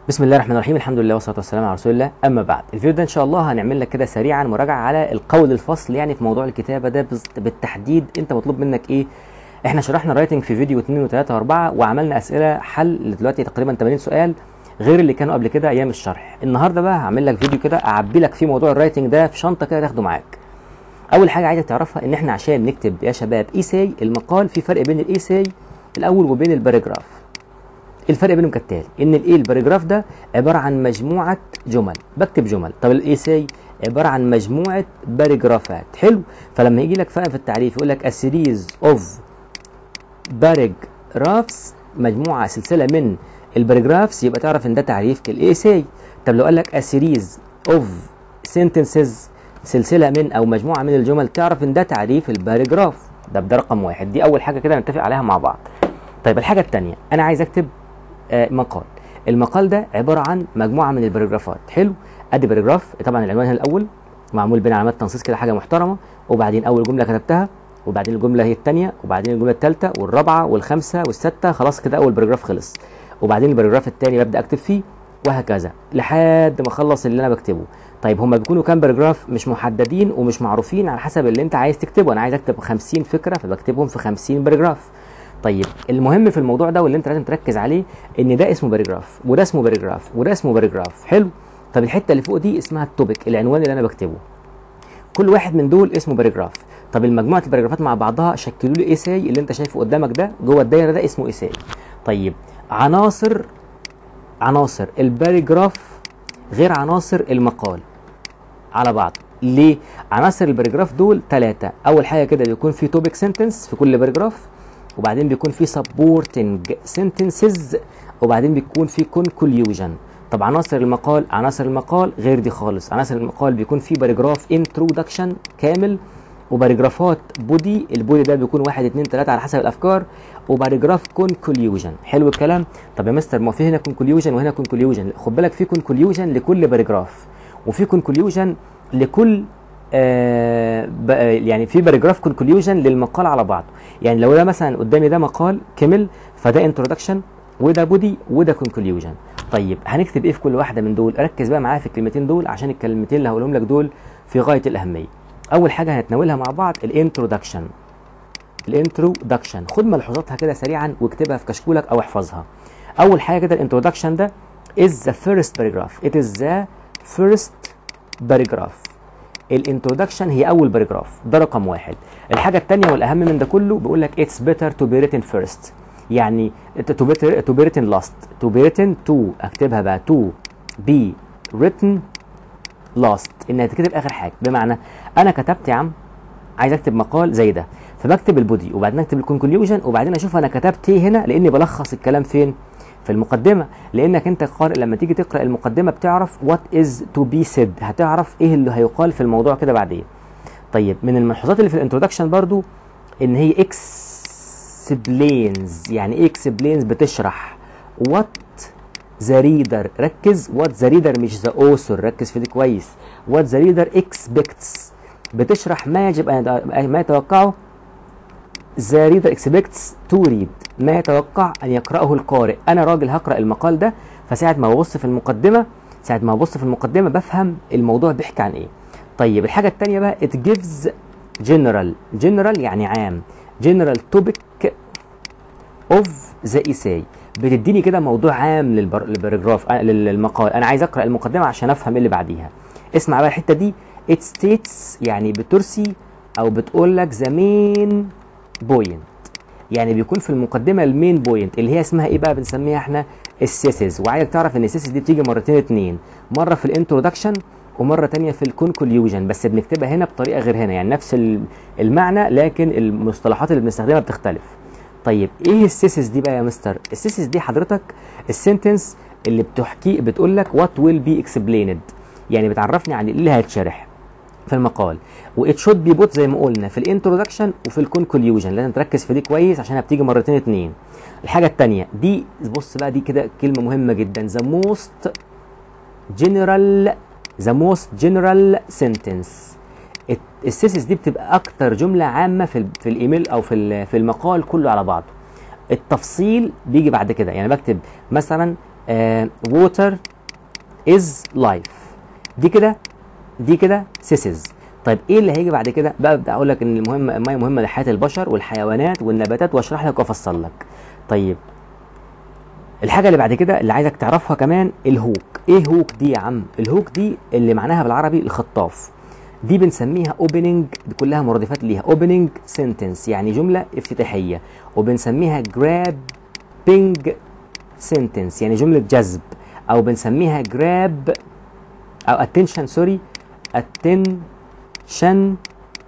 بسم الله الرحمن الرحيم الحمد لله والصلاه والسلام على رسول الله اما بعد الفيديو ده ان شاء الله هنعمل لك كده سريعا مراجعه على القول الفصل يعني في موضوع الكتابه ده بز- بالتحديد انت مطلوب منك ايه احنا شرحنا الرايتنج في فيديو 2 و3 و4 وعملنا اسئله حل دلوقتي تقريبا 80 سؤال غير اللي كانوا قبل كده ايام الشرح النهارده بقى هعمل لك فيديو كده اعبي لك فيه موضوع الرايتنج ده في شنطه كده تاخده معاك اول حاجه عايزك تعرفها ان احنا عشان نكتب يا شباب ايساي المقال في فرق بين الايساي الاول وبين الباراجراف الفرق بينهم كالتالي ان الايه الباراجراف ده عباره عن مجموعه جمل بكتب جمل طب الايساي عباره عن مجموعه باراجرافات حلو فلما يجي لك فعلا في التعريف يقول لك a series of paragraphs مجموعه سلسله من الباراجرافز يبقى تعرف ان ده تعريف الايساي طب لو قال لك a series of sentences سلسله من او مجموعه من الجمل تعرف ان ده تعريف الباراجراف ده ده رقم واحد دي اول حاجه كده نتفق عليها مع بعض طيب الحاجه الثانيه انا عايز اكتب آه، مقال المقال ده عباره عن مجموعه من الباراجرافات حلو ادي باراجراف طبعا العنوان هنا الاول معمول بين علامات تنصيص كده حاجه محترمه وبعدين اول جمله كتبتها وبعدين الجمله هي الثانيه وبعدين الجمله الثالثه والرابعه والخامسه والسادسه خلاص كده اول باراجراف خلص وبعدين الباراجراف الثاني ببدا اكتب فيه وهكذا لحد ما اخلص اللي انا بكتبه طيب هما بيكونوا كام باراجراف مش محددين ومش معروفين على حسب اللي انت عايز تكتبه انا عايز اكتب 50 فكره فبكتبهم في 50 باراجراف طيب المهم في الموضوع ده واللي انت لازم تركز عليه ان ده اسمه باراجراف وده اسمه باراجراف وده اسمه باراجراف حلو طب الحته اللي فوق دي اسمها التوبيك العنوان اللي انا بكتبه كل واحد من دول اسمه باراجراف طب المجموعه الباراجرافات مع بعضها شكلوا لي ايساي اللي انت شايفه قدامك ده جوه الدايره ده اسمه ايساي طيب عناصر عناصر الباراجراف غير عناصر المقال على بعض ليه عناصر الباراجراف دول ثلاثة أول حاجة كده بيكون في توبيك سنتنس في كل باراجراف وبعدين بيكون في سبورتنج سنتنسز وبعدين بيكون في كونكليوجن طب عناصر المقال عناصر المقال غير دي خالص عناصر المقال بيكون في باراجراف انترودكشن كامل وباراجرافات بودي البودي ده بيكون واحد اتنين تلاته على حسب الافكار وباراجراف كونكليوجن حلو الكلام طب يا مستر ما في هنا كونكليوجن وهنا كونكليوجن خد بالك في كونكليوجن لكل باراجراف وفي كونكليوجن لكل آه ب- يعني في باراجراف كونكليوجن للمقال على بعضه يعني لو ده مثلا قدامي ده مقال كمل فده انترودكشن وده بودي وده كونكليوجن طيب هنكتب ايه في كل واحده من دول ركز بقى معايا في الكلمتين دول عشان الكلمتين اللي هقولهم لك دول في غايه الاهميه اول حاجه هنتناولها مع بعض الانترودكشن الانترودكشن خد ملحوظاتها كده سريعا واكتبها في كشكولك او احفظها اول حاجه كده الانترودكشن ده is the first paragraph it is the first paragraph الانترودكشن هي اول باراجراف ده رقم واحد الحاجه الثانيه والاهم من ده كله بيقول لك اتس better to be written first يعني to be, to be written last to be written to اكتبها بقى to be written last انها تتكتب اخر حاجه بمعنى انا كتبت يا عم عايز اكتب مقال زي ده فبكتب البودي وبعدين اكتب الكونكليوجن وبعدين اشوف انا كتبت ايه هنا لاني بلخص الكلام فين في المقدمه لانك انت قارئ لما تيجي تقرا المقدمه بتعرف وات از تو بي سيد هتعرف ايه اللي هيقال في الموضوع كده بعدين طيب من الملحوظات اللي في الانترودكشن برضو ان هي اكسبلينز يعني ايه اكسبلينز بتشرح وات ذا ريدر ركز وات ذا ريدر مش ذا اوثر ركز في دي كويس وات ذا ريدر اكسبكتس بتشرح ما يجب ان ما يتوقعه ذا ريدر اكسبكتس تو ريد ما يتوقع ان يقراه القارئ انا راجل هقرا المقال ده فساعه ما ببص في المقدمه ساعه ما ببص في المقدمه بفهم الموضوع بيحكي عن ايه طيب الحاجه الثانيه بقى it gives general general يعني عام general topic of the essay بتديني كده موضوع عام للبر... للباراجراف آه، لل- للمقال انا عايز اقرا المقدمه عشان افهم ايه اللي بعديها اسمع بقى الحته دي it states يعني بترسي او بتقول لك the main point يعني بيكون في المقدمه المين بوينت اللي هي اسمها ايه بقى بنسميها احنا السيسز وعايزك تعرف ان السيسز دي بتيجي مرتين اتنين مره في الانترودكشن ومره تانية في الكونكليوجن بس بنكتبها هنا بطريقه غير هنا يعني نفس ال- المعنى لكن المصطلحات اللي بنستخدمها بتختلف طيب ايه السيسز دي بقى يا مستر السيسز دي حضرتك السنتنس اللي بتحكي بتقول لك وات ويل بي اكسبليند يعني بتعرفني عن ايه اللي هيتشرح في المقال وات شود بي بوت زي ما قلنا في الانترودكشن وفي الكونكليوجن لازم تركز في دي كويس عشان بتيجي مرتين اتنين الحاجه الثانيه دي بص بقى دي كده كلمه مهمه جدا ذا موست جنرال ذا موست جنرال سنتنس السيسس دي بتبقى اكتر جمله عامه في ال في الايميل او في في المقال كله على بعضه التفصيل بيجي بعد كده يعني بكتب مثلا ووتر از لايف دي كده دي كده سيسز طيب ايه اللي هيجي بعد كده بقى ابدا اقول لك ان المهم الميه مهمه لحياه البشر والحيوانات والنباتات واشرح لك وافصل لك طيب الحاجه اللي بعد كده اللي عايزك تعرفها كمان الهوك ايه هوك دي يا عم الهوك دي اللي معناها بالعربي الخطاف دي بنسميها اوبننج دي كلها مرادفات ليها اوبننج سنتنس يعني جمله افتتاحيه وبنسميها جرابنج سنتنس يعني جمله جذب او بنسميها جراب او اتنشن سوري اتنشن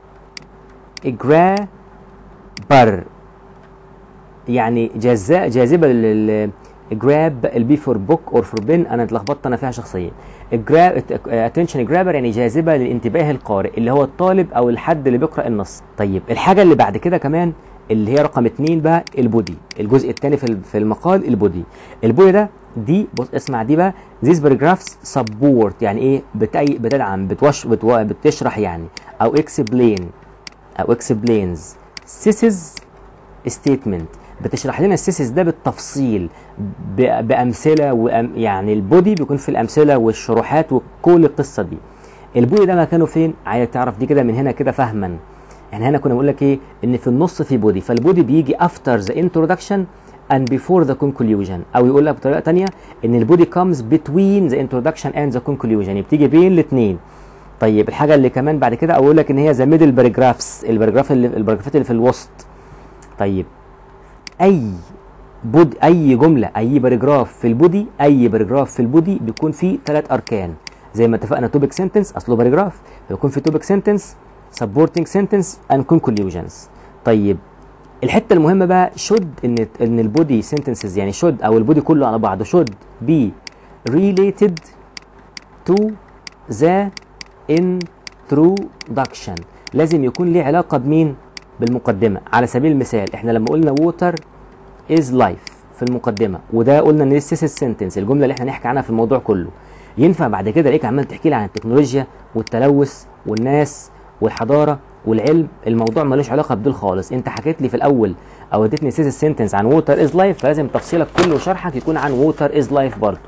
جرابر يعني جزاء جاذبه لل جراب البي فور بوك اور فور بن انا اتلخبطت انا فيها شخصيا الجراب اتنشن جرابر يعني جاذبه للانتباه القارئ اللي هو الطالب او الحد اللي بيقرا النص طيب الحاجه اللي بعد كده كمان اللي هي رقم اتنين بقى البودي الجزء الثاني في في المقال البودي البودي ده دي بص اسمع دي بقى these paragraphs support يعني ايه بتأي بتدعم بتوش بتو بتشرح يعني او explain او explains this is statement بتشرح لنا السيسس ده بالتفصيل بامثله وأم يعني البودي بيكون في الامثله والشروحات وكل القصه دي البودي ده مكانه فين عايز تعرف دي كده من هنا كده فهما يعني هنا كنا بنقول لك ايه ان في النص في بودي فالبودي بيجي افتر ذا introduction and before the conclusion او يقول لك بطريقه ثانيه ان البودي comes between the introduction and the conclusion يعني بتيجي بين الاثنين طيب الحاجه اللي كمان بعد كده اقول لك ان هي ذا ميدل باراجرافز الباراجراف اللي الباراجرافات اللي في الوسط طيب اي بود اي جمله اي باراجراف في البودي اي باراجراف في البودي بيكون فيه ثلاث اركان زي ما اتفقنا توبيك سنتنس اصله باراجراف بيكون في توبيك سنتنس سبورتنج سنتنس اند كونكلوجنز طيب الحته المهمه بقى شود ان ان البودي سنتنسز يعني شود او البودي كله على بعضه شود بي related to the introduction لازم يكون ليه علاقه بمين بالمقدمه على سبيل المثال احنا لما قلنا water is life في المقدمه وده قلنا ان this is sentence الجمله اللي احنا نحكي عنها في الموضوع كله ينفع بعد كده الاقيك عمال تحكي لي عن التكنولوجيا والتلوث والناس والحضاره والعلم الموضوع ملوش علاقه بدول خالص انت حكيت لي في الاول او اديتني سيس السنتنس عن ووتر از لايف فلازم تفصيلك كله وشرحك يكون عن ووتر از لايف برضه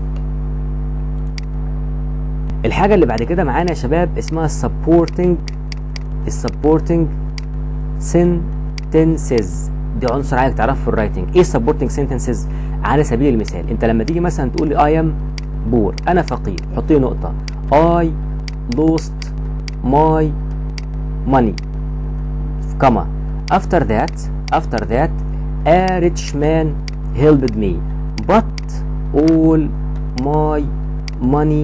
الحاجه اللي بعد كده معانا يا شباب اسمها السبورتنج السبورتنج سنتنسز دي عنصر عايزك تعرفه في الرايتنج ايه السبورتنج سنتنسز على سبيل المثال انت لما تيجي مثلا تقول لي اي ام بور انا فقير حط لي نقطه اي لوست my money comma after that after that a rich man helped me but all my money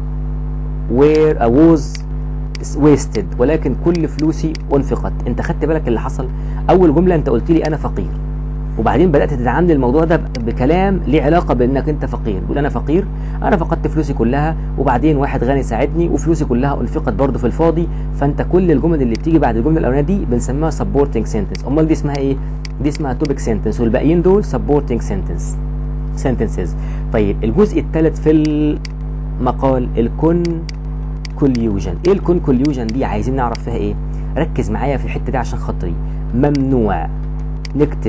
where I was wasted ولكن كل فلوسي انفقت انت خدت بالك اللي حصل اول جمله انت قلت لي انا فقير وبعدين بدات تدعم لي الموضوع ده بكلام ليه علاقه بانك انت فقير تقول انا فقير انا فقدت فلوسي كلها وبعدين واحد غني ساعدني وفلوسي كلها انفقت برضه في الفاضي فانت كل الجمل اللي بتيجي بعد الجمله الاولانيه دي بنسميها سبورتنج سنتنس امال دي اسمها ايه دي اسمها توبيك سنتنس والباقيين دول سبورتنج سنتنس سنتنسز طيب الجزء الثالث في المقال الكون كوليوجن ايه الكونكوليوجن دي عايزين نعرف فيها ايه ركز معايا في الحته دي عشان خاطري ممنوع نكتب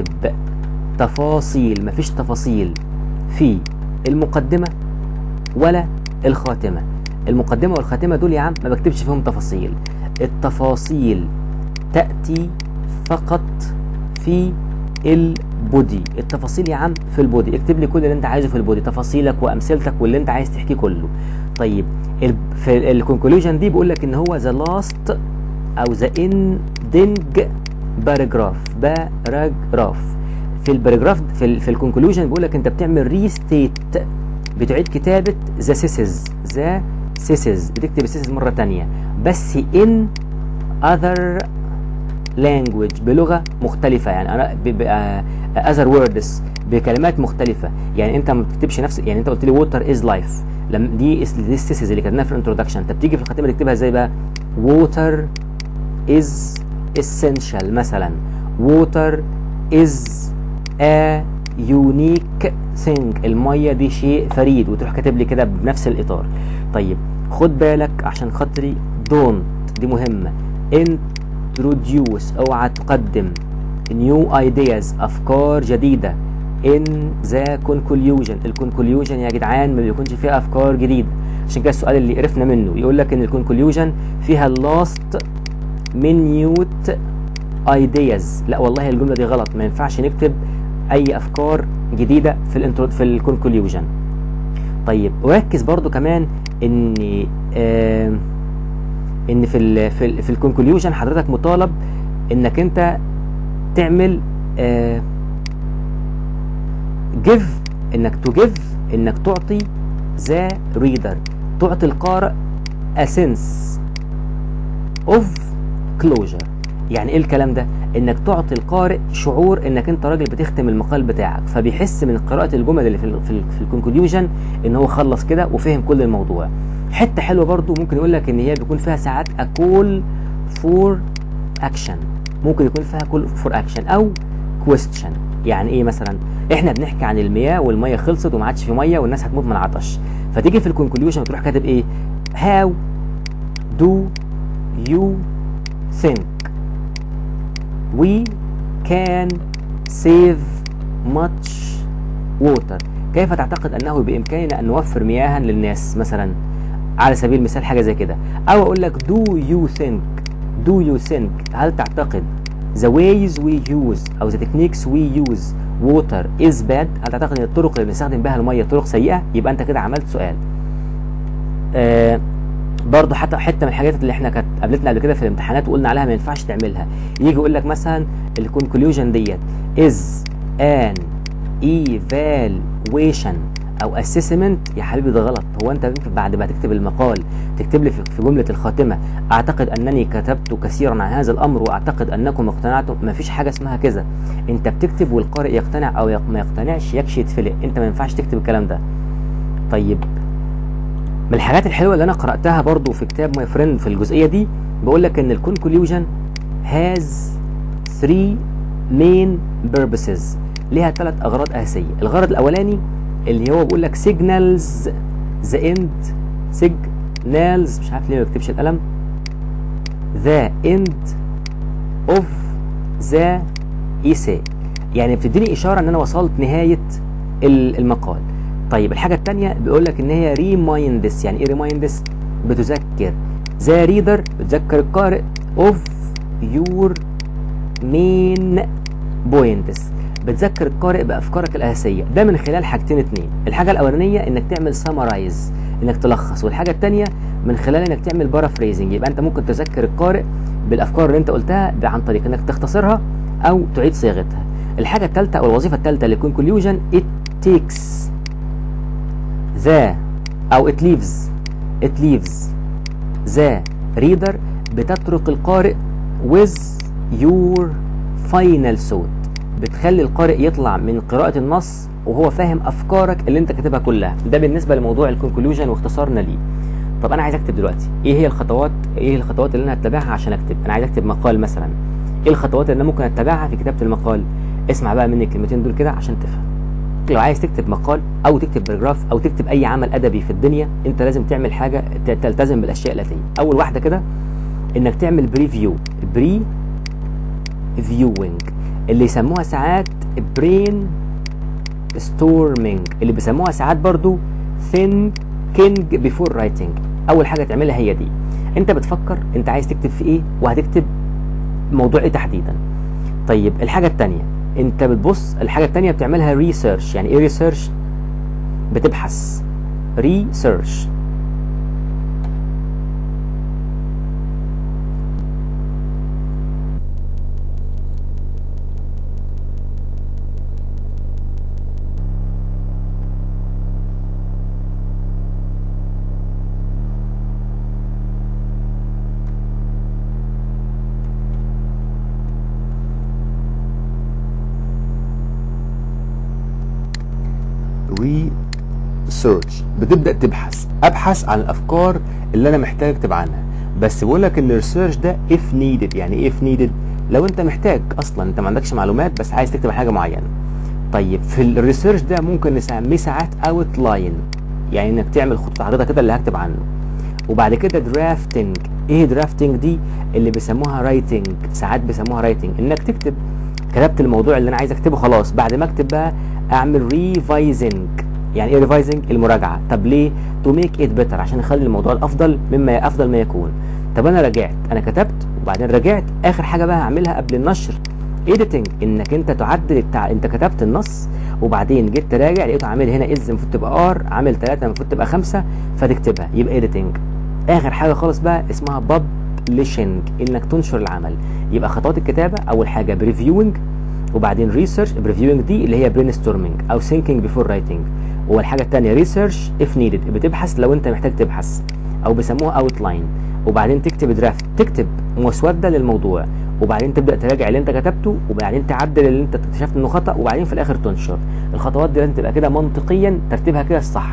تفاصيل مفيش تفاصيل في المقدمة ولا الخاتمة المقدمة والخاتمة دول يا عم ما بكتبش فيهم تفاصيل التفاصيل تأتي فقط في البودي التفاصيل يا عم في البودي اكتب لي كل اللي انت عايزه في البودي تفاصيلك وامثلتك واللي انت عايز تحكيه كله طيب في الكونكلوجن دي بيقول لك ان هو ذا لاست او ذا اندنج باراجراف باراجراف في الباراجراف في ال في الكونكلوجن بيقول لك انت بتعمل ريستيت بتعيد كتابه ذا سيسز ذا سيسز بتكتب السيسز مره ثانيه بس ان اذر لانجويج بلغه مختلفه يعني انا اذر ووردز بكلمات مختلفه يعني انت ما بتكتبش نفس يعني انت قلت لي ووتر از لايف لما دي دي السيسز اللي كتبناها في الانترودكشن انت بتيجي في الخاتمه تكتبها ازاي بقى ووتر از essential مثلا water is a unique thing المية دي شيء فريد وتروح كاتب لي كده بنفس الإطار طيب خد بالك عشان خاطري don't دي مهمة introduce اوعى تقدم new ideas أفكار جديدة in the conclusion الكونكليوجن يا جدعان ما بيكونش فيها افكار جديده عشان كده السؤال اللي قرفنا منه يقول لك ان الكونكليوجن فيها لاست minute ideas لا والله الجمله دي غلط ما ينفعش نكتب اي افكار جديده في الانترو في الكونكليوجن طيب وركز برضو كمان ان آه ان في ال في ال في الكونكليوجن حضرتك مطالب انك انت تعمل آه give انك to give انك تعطي the reader تعطي القارئ a sense of closure يعني ايه الكلام ده انك تعطي القارئ شعور انك انت راجل بتختم المقال بتاعك فبيحس من قراءه الجمل اللي في ال في, ال في الكونكليوجن ان هو خلص كده وفهم كل الموضوع حته حلوه برضو ممكن يقول لك ان هي بيكون فيها ساعات a call for action ممكن يكون فيها call for action او question يعني ايه مثلا احنا بنحكي عن المياه والميه خلصت وما عادش في ميه والناس هتموت من العطش فتيجي في الكونكليوجن وتروح كاتب ايه how do you think we can save much water كيف تعتقد انه بامكاننا ان نوفر مياها للناس مثلا على سبيل المثال حاجه زي كده او اقول لك do you think do you think هل تعتقد the ways we use او the techniques we use water is bad هل تعتقد ان الطرق اللي بنستخدم بها الميه طرق سيئه يبقى انت كده عملت سؤال آه برضه حتى حته من الحاجات اللي احنا كانت قابلتنا قبل كده في الامتحانات وقلنا عليها ما ينفعش تعملها يجي يقول لك مثلا الكونكلوجن ديت is an evaluation او assessment يا حبيبي ده غلط هو انت يمكن بعد ما تكتب المقال تكتب لي في جمله الخاتمه اعتقد انني كتبت كثيرا عن هذا الامر واعتقد انكم اقتنعتم ما فيش حاجه اسمها كذا انت بتكتب والقارئ يقتنع او ما يقتنعش يكشي يتفلق انت ما ينفعش تكتب الكلام ده طيب من الحاجات الحلوه اللي انا قراتها برضو في كتاب ماي فريند في الجزئيه دي بقول لك ان الكونكلوجن هاز 3 مين purposes ليها ثلاث اغراض اساسيه الغرض الاولاني اللي هو بيقول لك signals the end signals مش عارف ليه ما بكتبش القلم the end of the essay يعني بتديني اشاره ان انا وصلت نهايه المقال طيب الحاجة التانية بيقول لك إن هي ريمايندس يعني إيه ريمايندس؟ بتذكر ذا ريدر بتذكر القارئ أوف يور مين بوينتس بتذكر القارئ بأفكارك الأساسية ده من خلال حاجتين اتنين الحاجة الأولانية إنك تعمل سامرايز إنك تلخص والحاجة التانية من خلال إنك تعمل بارافريزنج يبقى أنت ممكن تذكر القارئ بالأفكار اللي أنت قلتها عن طريق إنك تختصرها أو تعيد صياغتها الحاجة التالتة أو الوظيفة التالتة للكونكلوجن it takes the او it leaves it leaves the reader بتترك القارئ with your final thought بتخلي القارئ يطلع من قراءة النص وهو فاهم افكارك اللي انت كاتبها كلها ده بالنسبة لموضوع الكونكلوجن واختصارنا ليه طب انا عايز اكتب دلوقتي ايه هي الخطوات ايه الخطوات اللي انا هتبعها عشان اكتب انا عايز اكتب مقال مثلا ايه الخطوات اللي انا ممكن اتبعها في كتابة المقال اسمع بقى مني الكلمتين دول كده عشان تفهم لو عايز تكتب مقال او تكتب باراجراف او تكتب اي عمل ادبي في الدنيا انت لازم تعمل حاجه تلتزم بالاشياء الاتيه اول واحده كده انك تعمل بريفيو بري فيوينج اللي يسموها ساعات برين ستورمينج اللي بيسموها ساعات برضو ثينكينج بيفور رايتنج اول حاجه تعملها هي دي انت بتفكر انت عايز تكتب في ايه وهتكتب موضوع ايه تحديدا طيب الحاجه الثانيه انت بتبص الحاجه الثانيه بتعملها ريسيرش يعني ايه ريسيرش بتبحث ريسيرش ريسيرش بتبدا تبحث ابحث عن الافكار اللي انا محتاج اكتب عنها بس بقول لك ان الريسيرش ده اف نيدد يعني ايه اف نيدد لو انت محتاج اصلا انت ما عندكش معلومات بس عايز تكتب حاجه معينه طيب في الريسيرش ده ممكن نسميه ساعات اوت لاين يعني انك تعمل خطوط عريضه كده اللي هكتب عنه وبعد كده درافتنج ايه درافتنج دي اللي بيسموها رايتنج ساعات بيسموها رايتنج انك تكتب كتبت الموضوع اللي انا عايز اكتبه خلاص بعد ما اكتب بقى اعمل ريفايزنج يعني ايه ريفايزنج المراجعه طب ليه تو ميك ات بيتر عشان اخلي الموضوع الافضل مما افضل ما يكون طب انا راجعت انا كتبت وبعدين رجعت اخر حاجه بقى هعملها قبل النشر ايديتنج انك انت تعدل التع... انت كتبت النص وبعدين جيت تراجع لقيته عامل هنا از المفروض تبقى ار عامل 3 المفروض تبقى 5 فتكتبها يبقى ايديتنج اخر حاجه خالص بقى اسمها ببلشنج انك تنشر العمل يبقى خطوات الكتابه اول حاجه بريفيوينج وبعدين ريسيرش بريفيوينج دي اللي هي برين ستورمنج او ثينكينج بيفور رايتنج والحاجه الثانيه ريسيرش اف نيدد بتبحث لو انت محتاج تبحث او بيسموها اوتلاين وبعدين تكتب درافت تكتب مسوده للموضوع وبعدين تبدا تراجع اللي انت كتبته وبعدين تعدل اللي انت اكتشفت انه خطا وبعدين في الاخر تنشر الخطوات دي لازم تبقى كده منطقيا ترتيبها كده الصح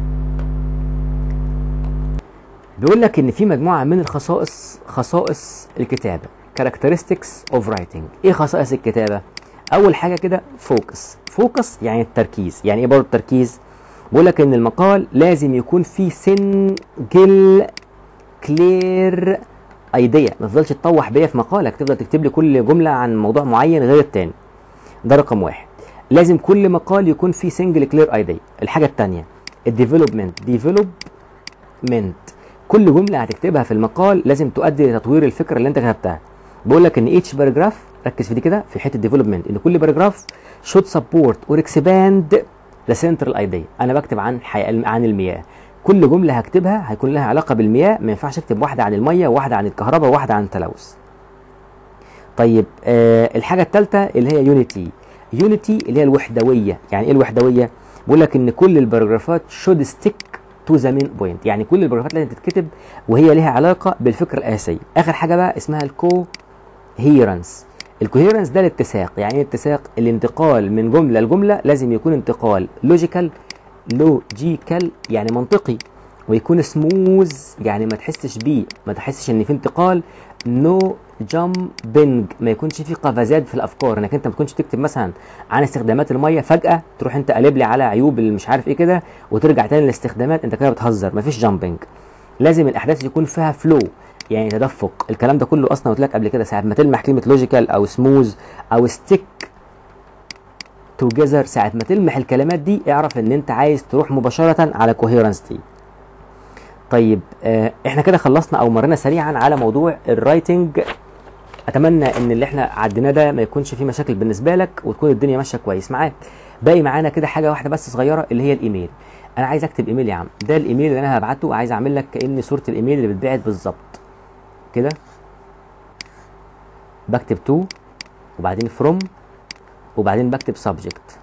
بيقول لك ان في مجموعه من الخصائص خصائص الكتابه characteristics of writing ايه خصائص الكتابه اول حاجه كده فوكس فوكس يعني التركيز يعني ايه برضه التركيز بيقول لك ان المقال لازم يكون فيه سنجل كلير ايديا ما تفضلش تطوح بيا في مقالك تفضل تكتب لي كل جمله عن موضوع معين غير التاني ده رقم واحد لازم كل مقال يكون فيه سنجل كلير ايديا الحاجه الثانيه الديفلوبمنت ديفلوبمنت كل جمله هتكتبها في المقال لازم تؤدي لتطوير الفكره اللي انت كتبتها بقول لك ان ايتش باراجراف ركز في دي كده في حته ديفلوبمنت ان كل باراجراف شود سبورت اور اكسباند ذا سنترال ايديا انا بكتب عن حي... عن المياه كل جمله هكتبها هيكون لها علاقه بالمياه ما ينفعش اكتب واحده عن الميه وواحده عن الكهرباء وواحده عن التلوث طيب آه الحاجه الثالثه اللي هي يونيتي يونيتي اللي هي الوحدويه يعني ايه الوحدويه بقول لك ان كل الباراجرافات شود ستيك تو ذا مين بوينت يعني كل الباراجرافات لازم تتكتب وهي لها علاقه بالفكره الاساسيه اخر حاجه بقى اسمها الكو هيرنس الكوهيرنس ده الاتساق يعني ايه اتساق الانتقال من جمله لجمله لازم يكون انتقال لوجيكال لوجيكال يعني منطقي ويكون سموز يعني ما تحسش بيه ما تحسش ان في انتقال نو جامبنج ما يكونش في قفزات في الافكار انك انت ما تكونش تكتب مثلا عن استخدامات الميه فجاه تروح انت قالب لي على عيوب اللي مش عارف ايه كده وترجع تاني للاستخدامات انت كده بتهزر ما فيش جامبنج لازم الاحداث يكون فيها فلو يعني تدفق الكلام ده كله اصلا قلت لك قبل كده ساعه ما تلمح كلمه لوجيكال او سموز او ستيك توجذر ساعه ما تلمح الكلمات دي اعرف ان انت عايز تروح مباشره على كوهيرنس دي طيب آه احنا كده خلصنا او مرينا سريعا على موضوع الرايتنج اتمنى ان اللي احنا عديناه ده ما يكونش فيه مشاكل بالنسبه لك وتكون الدنيا ماشيه كويس معاك باقي معانا كده حاجه واحده بس صغيره اللي هي الايميل انا عايز اكتب ايميل يا عم ده الايميل اللي انا هبعته عايز اعمل لك كان صوره الايميل اللي بتبعت بالظبط كده بكتب تو وبعدين فروم وبعدين بكتب سبجكت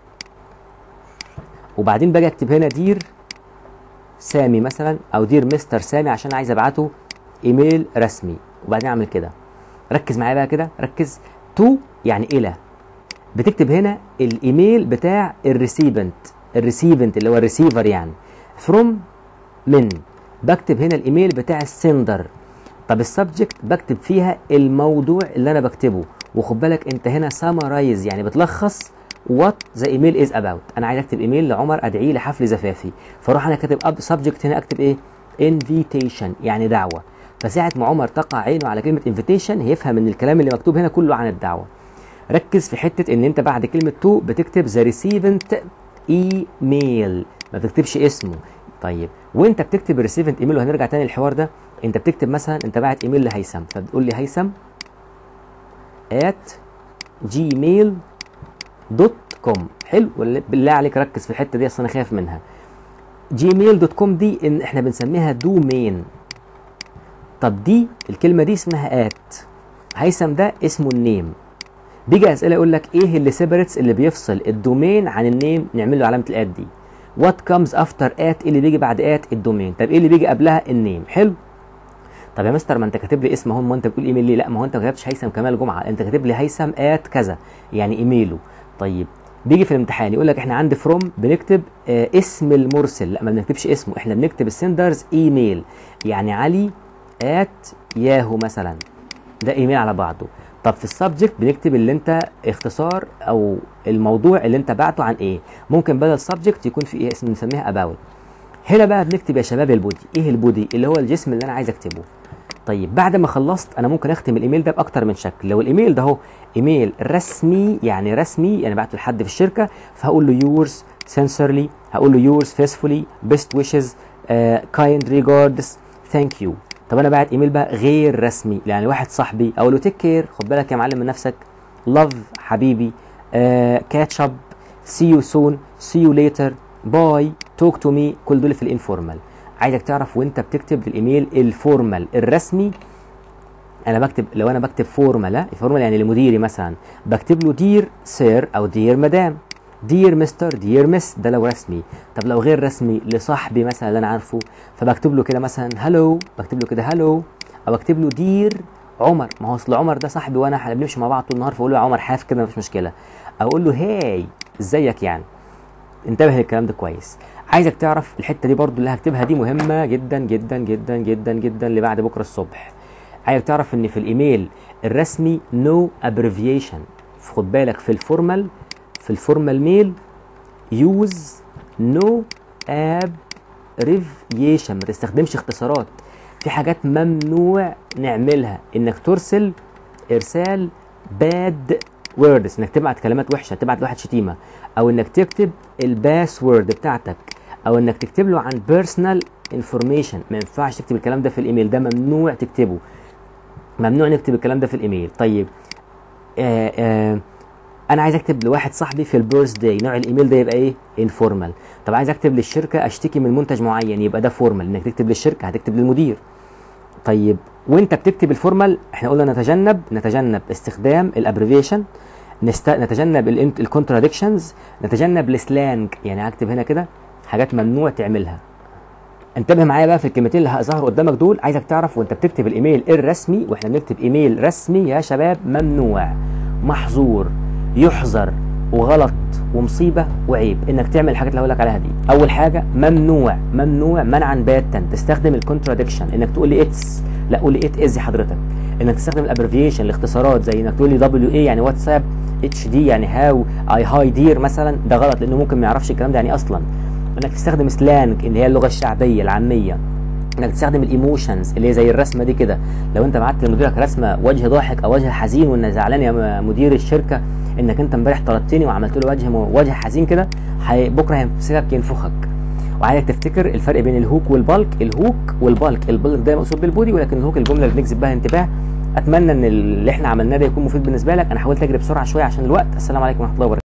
وبعدين باجي اكتب هنا دير سامي مثلا او دير مستر سامي عشان عايز ابعته ايميل رسمي وبعدين اعمل كده ركز معايا بقى كده ركز تو يعني الى بتكتب هنا الايميل بتاع الريسيفنت الريسيفنت اللي هو الريسيفر يعني فروم من بكتب هنا الايميل بتاع السندر طب السبجكت بكتب فيها الموضوع اللي انا بكتبه وخد بالك انت هنا سامرايز يعني بتلخص وات ذا ايميل از اباوت انا عايز اكتب ايميل لعمر ادعيه لحفل زفافي فاروح انا كاتب اب سبجكت هنا اكتب ايه انفيتيشن يعني دعوه فساعه ما عمر تقع عينه على كلمه انفيتيشن هيفهم ان الكلام اللي مكتوب هنا كله عن الدعوه ركز في حته ان انت بعد كلمه تو بتكتب ذا ريسيفنت ايميل ما بتكتبش اسمه طيب وانت بتكتب الريسيفنت ايميل وهنرجع تاني للحوار ده انت بتكتب مثلا انت باعت ايميل لهيثم فبتقول لي هيثم at gmail دوت كوم حلو ولا بالله عليك ركز في الحته دي اصل انا خايف منها جيميل دوت كوم دي ان احنا بنسميها دومين طب دي الكلمه دي اسمها ات هيثم ده اسمه النيم بيجي اسئله يقول لك ايه اللي سيبريتس اللي بيفصل الدومين عن النيم نعمل له علامه الات دي وات كامز افتر ات ايه اللي بيجي بعد ات الدومين طب ايه اللي بيجي قبلها النيم حلو طب يا مستر ما انت كاتب لي اسم اهو ما انت بتقول ايميل ليه لا ما هو انت ما كتبتش هيثم كمال جمعه انت كاتب لي هيثم ات كذا يعني ايميله طيب بيجي في الامتحان يقول لك احنا عند فروم بنكتب اه اسم المرسل لا ما بنكتبش اسمه احنا بنكتب السندرز ايميل يعني علي ات ياهو مثلا ده ايميل على بعضه طب في السبجكت بنكتب اللي انت اختصار او الموضوع اللي انت بعته عن ايه ممكن بدل سبجكت يكون في ايه اسم بنسميها اباوت هنا بقى بنكتب يا شباب البودي ايه البودي اللي هو الجسم اللي انا عايز اكتبه طيب بعد ما خلصت انا ممكن اختم الايميل ده باكتر من شكل لو الايميل ده اهو ايميل رسمي يعني رسمي يعني بعته لحد في الشركه فهقول له يورز sincerely هقول له يورز faithfully best wishes uh, kind regards thank you طب انا بعت ايميل بقى غير رسمي يعني واحد صاحبي اقول له تيك كير خد بالك يا معلم من نفسك لاف حبيبي كاتش اب سي يو سون سي يو ليتر باي توك تو مي كل دول في الانفورمال عايزك تعرف وانت بتكتب الايميل الفورمال الرسمي انا بكتب لو انا بكتب فورمال فورمال يعني لمديري مثلا بكتب له دير سير او دير مدام دير مستر دير مس ده لو رسمي طب لو غير رسمي لصاحبي مثلا اللي انا عارفه فبكتب له كده مثلا هلو بكتب له كده هلو او بكتب له دير عمر ما هو اصل عمر ده صاحبي وانا احنا بنمشي مع بعض طول النهار فاقول له يا عمر حاف كده مفيش مشكله اقول له هاي ازيك يعني انتبه للكلام ده كويس عايزك تعرف الحته دي برضو اللي هكتبها دي مهمه جدا جدا جدا جدا جدا لبعد بكره الصبح عايزك تعرف ان في الايميل الرسمي نو no ابريفيشن خد بالك في الفورمال في الفورمال ميل يوز نو ابريفيشن ما تستخدمش اختصارات في حاجات ممنوع نعملها انك ترسل ارسال باد ووردز انك تبعت كلمات وحشه تبعت لواحد شتيمه او انك تكتب الباسورد بتاعتك او انك تكتب له عن بيرسونال انفورميشن ما ينفعش تكتب الكلام ده في الايميل ده ممنوع تكتبه ممنوع نكتب الكلام ده في الايميل طيب آآ آآ انا عايز اكتب لواحد صاحبي في البيرث داي نوع الايميل ده يبقى ايه انفورمال طب عايز اكتب للشركه اشتكي من منتج معين يبقى ده فورمال انك تكتب للشركه هتكتب للمدير طيب وانت بتكتب الفورمال احنا قلنا نتجنب نتجنب استخدام الابريفيشن نست... نتجنب الكونتراديكشنز نتجنب السلانج يعني هكتب هنا كده حاجات ممنوع تعملها انتبه معايا بقى في الكلمتين اللي ظهروا قدامك دول عايزك تعرف وانت بتكتب الايميل الرسمي واحنا بنكتب ايميل رسمي يا شباب ممنوع محظور يحذر وغلط ومصيبه وعيب انك تعمل الحاجات اللي هقول لك عليها دي اول حاجه ممنوع ممنوع منعا باتا تستخدم الكونتراديكشن انك تقول لي اتس لا قول لي ات از حضرتك انك تستخدم الابريفيشن الاختصارات زي انك تقول لي دبليو اي يعني واتساب اتش دي يعني هاو اي هاي دير مثلا ده غلط لانه ممكن ما يعرفش الكلام ده يعني اصلا انك تستخدم سلانج اللي هي اللغه الشعبيه العاميه انك تستخدم الايموشنز اللي هي زي الرسمه دي كده لو انت بعت لمديرك رسمه وجه ضاحك او وجه حزين وانك زعلان يا مدير الشركه انك انت امبارح طردتني وعملت له وجه وجه حزين كده بكره هيمسكك ينفخك وعايزك تفتكر الفرق بين الهوك والبالك الهوك والبالك البالك ده مقصود بالبودي ولكن الهوك الجمله اللي بنجذب بها انتباه اتمنى ان اللي احنا عملناه ده يكون مفيد بالنسبه لك انا حاولت اجري بسرعه شويه عشان الوقت السلام عليكم ورحمه الله وبركاته